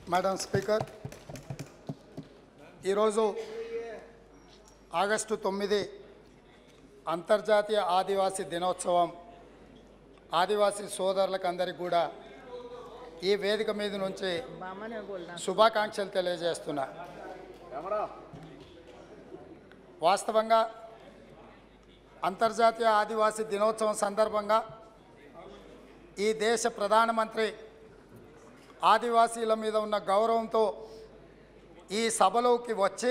Madam speaker ఈరోజు August తొమ్మిది అంతర్జాతీయ ఆదివాసీ దినోత్సవం ఆదివాసీ సోదరులకు అందరికీ కూడా ఈ వేదిక మీద నుంచి బామ్మనే బోల్నా శుభాకాంక్షలు తెలియజేస్తున్నా వాస్తవంగా అంతర్జాతీయ ఆదివాసీ దినోత్సవం సందర్భంగా ఈ దేశ ప్రధానమంత్రి ఆదివాసీల మీద ఉన్న గౌరవంతో ఈ సభలోకి వచ్చి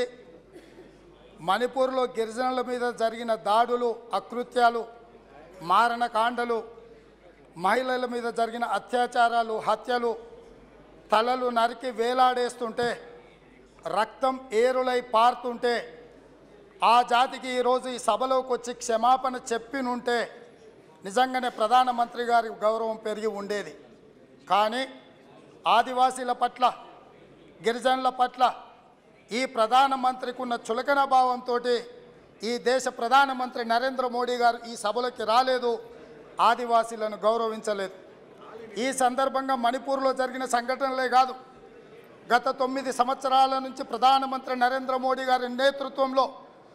మణిపూర్లో గిరిజనుల మీద జరిగిన దాడులు అకృత్యాలు మారణకాండలు మహిళల మీద జరిగిన అత్యాచారాలు హత్యలు తలలు నరికి వేలాడేస్తుంటే రక్తం ఏరులై పారుతుంటే ఆ జాతికి ఈరోజు ఈ సభలోకి వచ్చి క్షమాపణ చెప్పినుంటే నిజంగానే ప్రధానమంత్రి గారి గౌరవం పెరిగి ఉండేది కానీ ఆదివాసీల పట్ల గిరిజనుల పట్ల ఈ ప్రధానమంత్రికి ఉన్న చులకన భావంతో ఈ దేశ ప్రధానమంత్రి నరేంద్ర మోడీ గారు ఈ సభలోకి రాలేదు ఆదివాసీలను గౌరవించలేదు ఈ సందర్భంగా మణిపూర్లో జరిగిన సంఘటనలే కాదు గత తొమ్మిది సంవత్సరాల నుంచి ప్రధానమంత్రి నరేంద్ర మోడీ గారి నేతృత్వంలో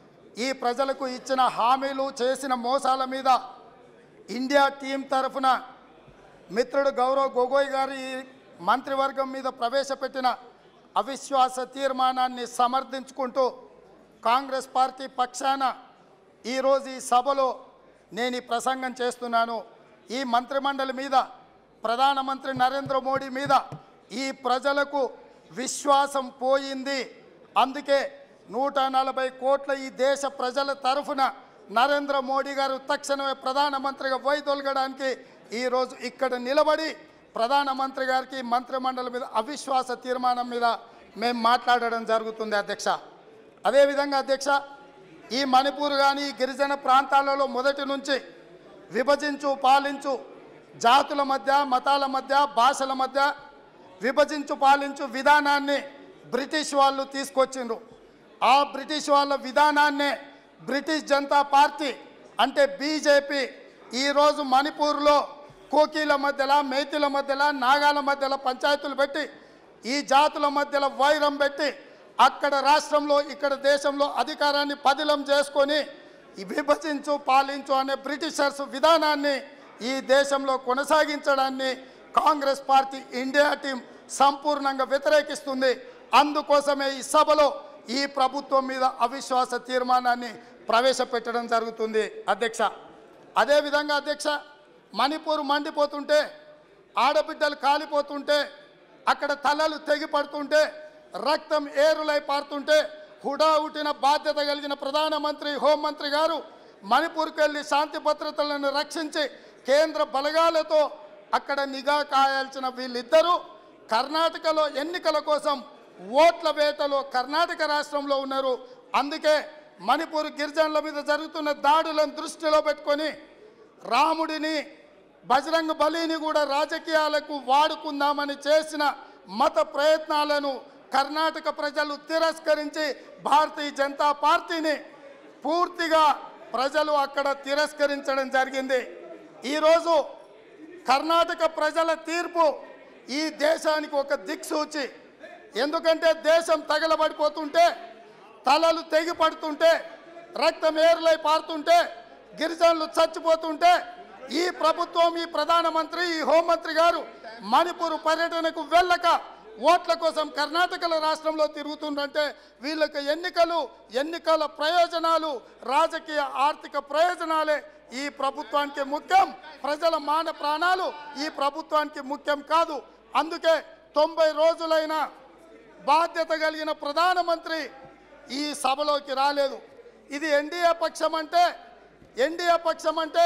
ఈ ప్రజలకు ఇచ్చిన హామీలు చేసిన మోసాల మీద ఇండియా టీం తరఫున మిత్రుడు గౌరవ్ గొగోయ్ గారి ఈ మంత్రివర్గం మీద ప్రవేశపెట్టిన అవిశ్వాస తీర్మానాన్ని సమర్థించుకుంటూ కాంగ్రెస్ పార్టీ పక్షాన ఈరోజు ఈ సభలో నేను ఈ ప్రసంగం చేస్తున్నాను ఈ మంత్రిమండలి మీద ప్రధానమంత్రి నరేంద్ర మోడీ మీద ఈ ప్రజలకు విశ్వాసం పోయింది అందుకే నూట నలభై కోట్ల ఈ దేశ ప్రజల తరఫున నరేంద్ర మోడీ గారు తక్షణమే ప్రధానమంత్రిగా వైదొలగడానికి ఈరోజు ఇక్కడ నిలబడి ప్రధానమంత్రి గారికి మంత్రిమండలి మీద అవిశ్వాస తీర్మానం మీద మేము మాట్లాడడం జరుగుతుంది అధ్యక్ష అదేవిధంగా అధ్యక్ష ఈ మణిపూర్ కానీ ఈ గిరిజన ప్రాంతాలలో మొదటి నుంచి విభజించు పాలించు జాతుల మధ్య మతాల మధ్య భాషల మధ్య విభజించు పాలించు విధానాన్ని బ్రిటిష్ వాళ్ళు తీసుకొచ్చిండ్రు ఆ బ్రిటిష్ వాళ్ళ విధానాన్నే బ్రిటిష్ జనతా పార్టీ అంటే బీజేపీ ఈరోజు మణిపూర్లో కోకీల మధ్యలో మేతిల మధ్యలో నాగాల మధ్యలో పంచాయతీలు పెట్టి ఈ జాతుల మధ్యలో వైరం పెట్టి అక్కడ రాష్ట్రంలో ఇక్కడ దేశంలో అధికారాన్ని పదిలం చేసుకొని ఈ విభజించు పాలించు అనే బ్రిటిషర్స్ విధానాన్ని ఈ దేశంలో కొనసాగించడాన్ని కాంగ్రెస్ పార్టీ ఇండియా టీం సంపూర్ణంగా వ్యతిరేకిస్తుంది అందుకోసమే ఈ సభలో ఈ ప్రభుత్వం మీద అవిశ్వాస తీర్మానాన్ని ప్రవేశపెట్టడం జరుగుతుంది అధ్యక్ష అదేవిధంగా అధ్యక్ష మణిపూర్ మండిపోతుంటే ఆడబిడ్డలు కాలిపోతుంటే అక్కడ తలలు తెగిపడుతుంటే రక్తం ఏరులై పారుతుంటే హుడాహుటిన బాధ్యత కలిగిన ప్రధానమంత్రి హోంమంత్రి గారు మణిపూర్కి వెళ్ళి శాంతి భద్రతలను రక్షించి కేంద్ర బలగాలతో అక్కడ నిఘా కాయాల్సిన వీళ్ళిద్దరూ కర్ణాటకలో ఎన్నికల కోసం ఓట్ల వేటలో కర్ణాటక రాష్ట్రంలో ఉన్నారు అందుకే మణిపూర్ గిరిజనుల మీద జరుగుతున్న దాడులను దృష్టిలో పెట్టుకొని రాముడిని బజరంగ బలిని కూడా రాజకీయాలకు వాడుకుందామని చేసిన మత ప్రయత్నాలను కర్ణాటక ప్రజలు తిరస్కరించి భారతీయ జనతా పార్టీని పూర్తిగా ప్రజలు అక్కడ తిరస్కరించడం జరిగింది ఈరోజు కర్ణాటక ప్రజల తీర్పు ఈ దేశానికి ఒక దిక్సూచి ఎందుకంటే దేశం తగలబడిపోతుంటే తలలు తెగి పడుతుంటే రక్తం ఏరులై పారుతుంటే గిరిజనులు చచ్చిపోతుంటే ఈ ప్రభుత్వం ఈ ప్రధానమంత్రి ఈ హోంమంత్రి గారు మణిపూర్ పర్యటనకు వెళ్ళక ఓట్ల కోసం కర్ణాటకల రాష్ట్రంలో తిరుగుతుందంటే వీళ్ళకి ఎన్నికలు ఎన్నికల ప్రయోజనాలు రాజకీయ ఆర్థిక ప్రయోజనాలే ఈ ప్రభుత్వానికి ముఖ్యం ప్రజల మాన ప్రాణాలు ఈ ప్రభుత్వానికి ముఖ్యం కాదు అందుకే తొంభై రోజులైన బాధ్యత కలిగిన ప్రధానమంత్రి ఈ సభలోకి రాలేదు ఇది ఎన్డీఏ పక్షం అంటే ఎన్డీఏ పక్షం అంటే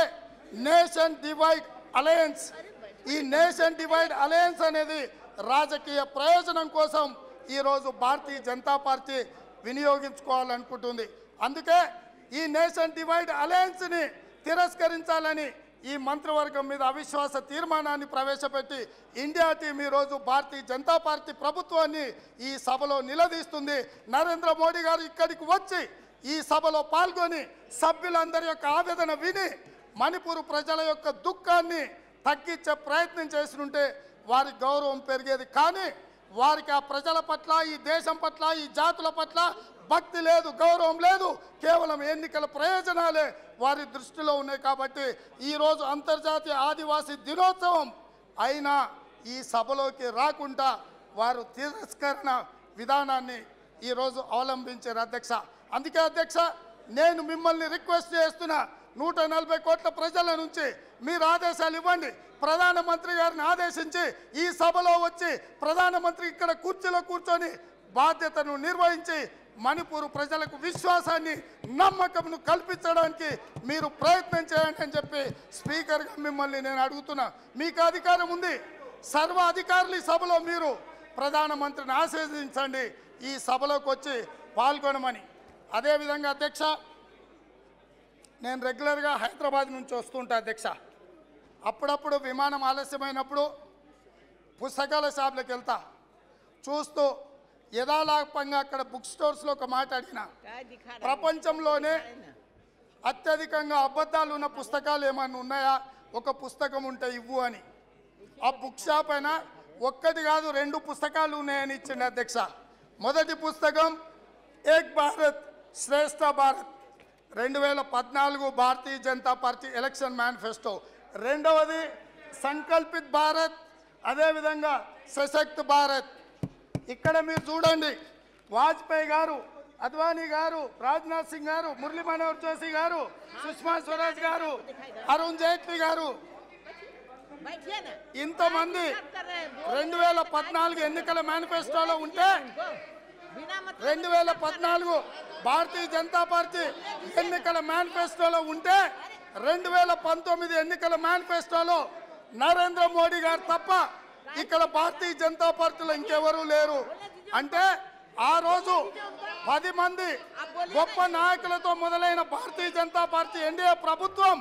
నేషన్ డివైడ్ అలయన్స్ ఈ నేషన్ డివైడ్ అలయన్స్ అనేది రాజకీయ ప్రయోజనం కోసం ఈరోజు భారతీయ జనతా పార్టీ వినియోగించుకోవాలనుకుంటుంది అందుకే ఈ నేషన్ డివైడ్ అలయన్స్ని తిరస్కరించాలని ఈ మంత్రివర్గం మీద అవిశ్వాస తీర్మానాన్ని ప్రవేశపెట్టి ఇండియా టీం ఈరోజు భారతీయ జనతా పార్టీ ప్రభుత్వాన్ని ఈ సభలో నిలదీస్తుంది నరేంద్ర మోడీ గారు ఇక్కడికి వచ్చి ఈ సభలో పాల్గొని సభ్యులందరి యొక్క ఆవేదన విని మణిపూర్ ప్రజల యొక్క దుఃఖాన్ని తగ్గించే ప్రయత్నం చేసినుంటే వారి గౌరవం పెరిగేది కానీ వారికి ఆ ప్రజల పట్ల ఈ దేశం పట్ల ఈ జాతుల పట్ల భక్తి లేదు గౌరవం లేదు కేవలం ఎన్నికల ప్రయోజనాలే వారి దృష్టిలో ఉన్నాయి కాబట్టి ఈరోజు అంతర్జాతీయ ఆదివాసీ దినోత్సవం అయినా ఈ సభలోకి రాకుండా వారు తిరస్కరణ విధానాన్ని ఈరోజు అవలంబించారు అధ్యక్ష అందుకే అధ్యక్ష నేను మిమ్మల్ని రిక్వెస్ట్ చేస్తున్నా నూట నలభై కోట్ల ప్రజల నుంచి మీరు ఆదేశాలు ఇవ్వండి ప్రధానమంత్రి గారిని ఆదేశించి ఈ సభలో వచ్చి ప్రధానమంత్రి ఇక్కడ కుర్చీలో కూర్చొని బాధ్యతను నిర్వహించి మణిపూర్ ప్రజలకు విశ్వాసాన్ని నమ్మకంను కల్పించడానికి మీరు ప్రయత్నం చేయండి అని చెప్పి స్పీకర్గా మిమ్మల్ని నేను అడుగుతున్నా మీకు అధికారం ఉంది సర్వ అధికారులు ఈ సభలో మీరు ప్రధానమంత్రిని ఆశీర్వదించండి ఈ సభలోకి వచ్చి పాల్గొనమని అదేవిధంగా అధ్యక్ష నేను రెగ్యులర్గా హైదరాబాద్ నుంచి వస్తుంటా అధ్యక్ష అప్పుడప్పుడు విమానం ఆలస్యమైనప్పుడు పుస్తకాల షాప్లకు వెళ్తా చూస్తూ యథాలాపంగా అక్కడ బుక్ స్టోర్స్లో ఒక మాట అడిగిన काय दिखा रहा है? ప్రపంచంలోనే है ना? అత్యధికంగా అబద్ధాలు ఉన్న పుస్తకాలు ఏమన్నా ఉన్నాయా ఒక పుస్తకం ఉంటే ఇవ్వు అని ఆ బుక్ షాప్ అయినా ఒక్కటి కాదు రెండు పుస్తకాలు ఉన్నాయని ఇచ్చిండు అధ్యక్ష మొదటి పుస్తకం ఏక్ భారత్ శ్రేష్ఠ భారత్ రెండు వేల పద్నాలుగు Bharatiya Janata party election manifesto రెండవది సంకల్పిత్ భారత్ అదేవిధంగా సశక్త్ భారత్ ఇక్కడ మీరు చూడండి వాజ్పేయి గారు అద్వానీ గారు రాజ్నాథ్ సింగ్ గారు మురళీ మనోహర్ జోషి గారు సుష్మా స్వరాజ్ గారు అరుణ్ జైట్లీ గారు बैठिए ना ఇంతమంది बात कर रहे हैं, दो రెండు వేల పద్నాలుగు ఎన్నికల మేనిఫెస్టోలో ఉంటే उनको बिना मतलब రెండు వేల పద్నాలుగు భారతీయ జనతా పార్టీ ఎన్నికల మేనిఫెస్టోలో ఉంటే రెండు వేల పంతొమ్మిది ఎన్నికల మేనిఫెస్టోలో నరేంద్ర మోడీ గారు తప్ప ఇక్కడ భారతీయ జనతా పార్టీలో ఇంకెవరూ లేరు అంటే ఆ రోజు పది మంది గొప్ప నాయకులతో మొదలైన భారతీయ జనతా పార్టీ ఎన్డీఏ ప్రభుత్వం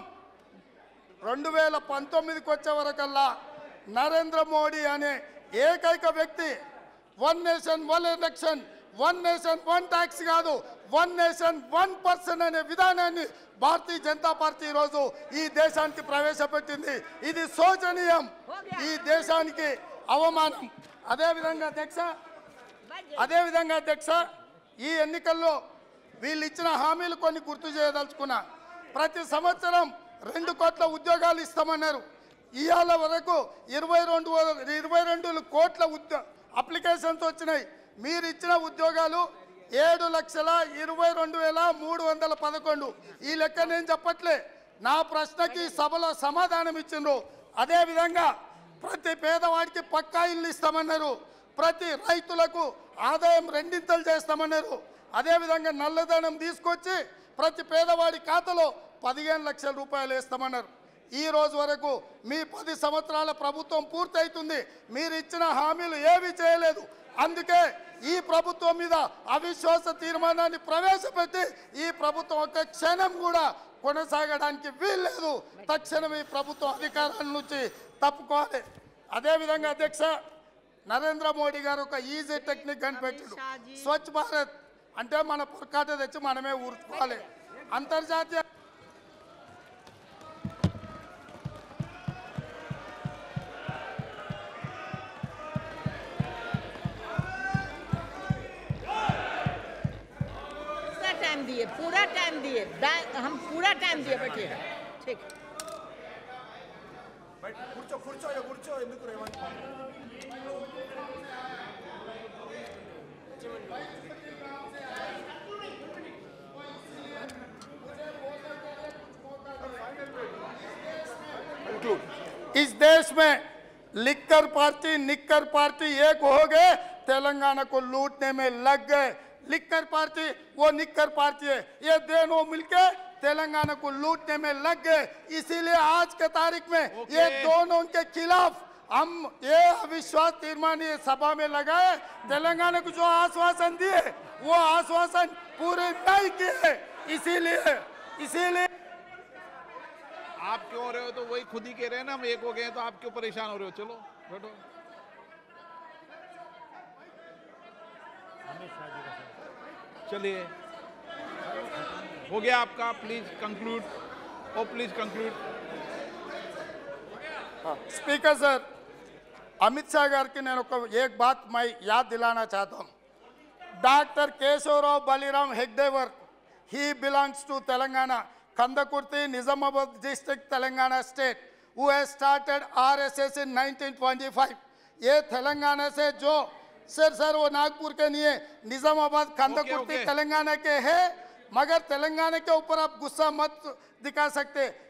రెండు వేల పంతొమ్మిదికి వచ్చే వరకల్లా నరేంద్ర మోడీ అనే ఏకైక వ్యక్తి one nation one election one nation one tax కాదు వన్ నేషన్ వన్ పర్సన్ అనే విధానాన్ని భారతీయ జనతా పార్టీ ఈరోజు ఈ దేశానికి ప్రవేశపెట్టింది ఇది శోచనీయం ఈ దేశానికి అవమానం అదేవిధంగా అధ్యక్ష बैठ जाइए। అదేవిధంగా అధ్యక్ష ఈ ఎన్నికల్లో వీళ్ళు ఇచ్చిన హామీలు కొన్ని గుర్తు చేయదలుచుకున్నా ప్రతి సంవత్సరం రెండు కోట్ల ఉద్యోగాలు ఇస్తామన్నారు ఇవాళ వరకు ఇరవై రెండు ఇరవై రెండు కోట్ల ఉద్యో అప్లికేషన్స్ వచ్చినాయి మీరు ఇచ్చిన ఉద్యోగాలు ఏడు లక్షల ఇరవై రెండు వేల మూడు వందల పదకొండు ఈ లెక్క నేను చెప్పట్లే నా ప్రశ్నకి సభలో సమాధానం ఇచ్చిండ్రు అదేవిధంగా ప్రతి పేదవాడికి పక్కా ఇల్లు ఇస్తామన్నారు ప్రతి రైతులకు ఆదాయం రెండింతలు చేస్తామన్నారు అదేవిధంగా నల్లధనం తీసుకొచ్చి ప్రతి పేదవాడి ఖాతాలో పదిహేను లక్షల రూపాయలు వేస్తామన్నారు ఈ రోజు వరకు మీ పది సంవత్సరాల ప్రభుత్వం పూర్తయితుంది మీరు ఇచ్చిన హామీలు ఏమీ చేయలేదు అందుకే ఈ ప్రభుత్వం మీద అవిశ్వాస తీర్మానాన్ని ప్రవేశపెట్టి ఈ ప్రభుత్వం ఒక క్షణం కూడా కొనసాగడానికి వీల్లేదు తక్షణం ఈ ప్రభుత్వం అధికారాల నుంచి తప్పుకోవాలి అదేవిధంగా అధ్యక్ష నరేంద్ర మోడీ గారు ఒక ఈజీ టెక్నిక్ కనిపెట్టాడు స్వచ్ఛ భారత్ అంటే మన పొరకాట తెచ్చి మనమే ఊరుకోవాలి అంతర్జాతీయ पूरा टाइम दिए पूरा टाइम दिए बै- हम पूरा टाइम दिए बैठिए ठीक బయట కూర్చో కూర్చో ఇక కూర్చో ఎందుకు రేవంత్ इस देश में लिक्कर पार्टी निक्कर पार्टी एक हो गए तेलंगाना को लूटने में लग गए लिक्कर पार्टी वो निक्कर पार्टी है ये दोनों मिलके तेलंगाना को लूटने में लग गए इसीलिए आज के तारीख में ये दोनों के खिलाफ हम ये अविश्वास तीर्मान ये सभा में लगाए तेलंगाना को जो आश्वासन दिए वो आश्वासन पूरे नहीं किए इसीलिए इसीलिए आप क्यों हो रहे हो तो वही खुद ही कह रहे हैं ना हम एक हो गए हैं तो आप क्यों परेशान हो रहे हो चलो बैठो चलिए हो गया आपका please conclude oh please conclude speaker sir Amit Shah गार की నేను ఒక एक बात मैं याद दिलाना चाहता हूँ डॉक्टर केशवराव बलिराम हेगडेवर he belongs to telangana kandakurti nizamabad district telangana state who has started rss in 1925 ये तेलंगाना से जो सर सर वो नागपुर के नहीं है निजामाबाद कंदकुर्ती ओके। तेलंगाना के है मगर तेलंगाना के ऊपर आप गुस्सा मत दिखा सकते